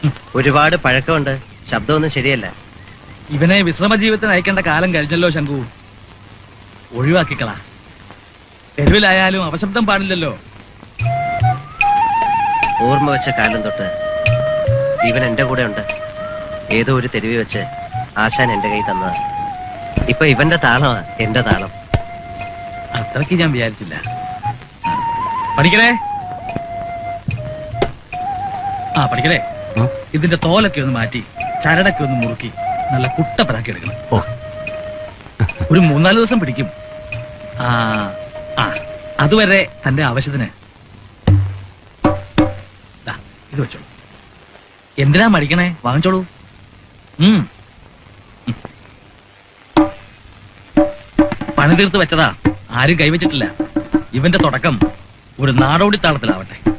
ഒരുപാട് പഴക്കമുണ്ട് ശബ്ദമൊന്നും ശരിയല്ല ഇവനെ വിശ്രമ ജീവിതത്തിന് അയക്കേണ്ട കാലം കഴിഞ്ഞല്ലോ ശങ്കു ഒഴിവാക്കിക്കള തെരുവിലായാലും അപശബ്ദം പാടില്ലല്ലോ ഓർമ്മ വെച്ച കാലം തൊട്ട് ഇവൻ എന്റെ കൂടെ ഉണ്ട് ഏതോ ഒരു തെരുവി വെച്ച് ആശാൻ എന്റെ കൈ തന്നതാ ഇപ്പൊ ഇവന്റെ താളമാ എന്റെ താളം അത്രയ്ക്ക് ഞാൻ വിചാരിച്ചില്ല പഠിക്കലേ ആ പഠിക്കലേ ഉം. ഇതിന്റെ തോലൊക്കെ ഒന്ന് മാറ്റി ചരടൊക്കെ ഒന്ന് മുറുക്കി നല്ല കുട്ടപ്പനാക്കി എടുക്കണം ഓ. ഒരു മൂന്നാല് ദിവസം പിടിക്കും ആ ആ അതുവരെ തന്റെ ആവശ്യത്തിന് ദാ, ഇത് വെച്ചോളൂ എന്തിനാ മടിക്കണേ വാങ്ങിച്ചോളൂ ഉം ഉം. പണി തീർത്ത് വെച്ചതാ ആരും കൈവച്ചിട്ടില്ല ഇവന്റെ തുടക്കം ഒരു നാടോടി താളത്തിലാവട്ടെ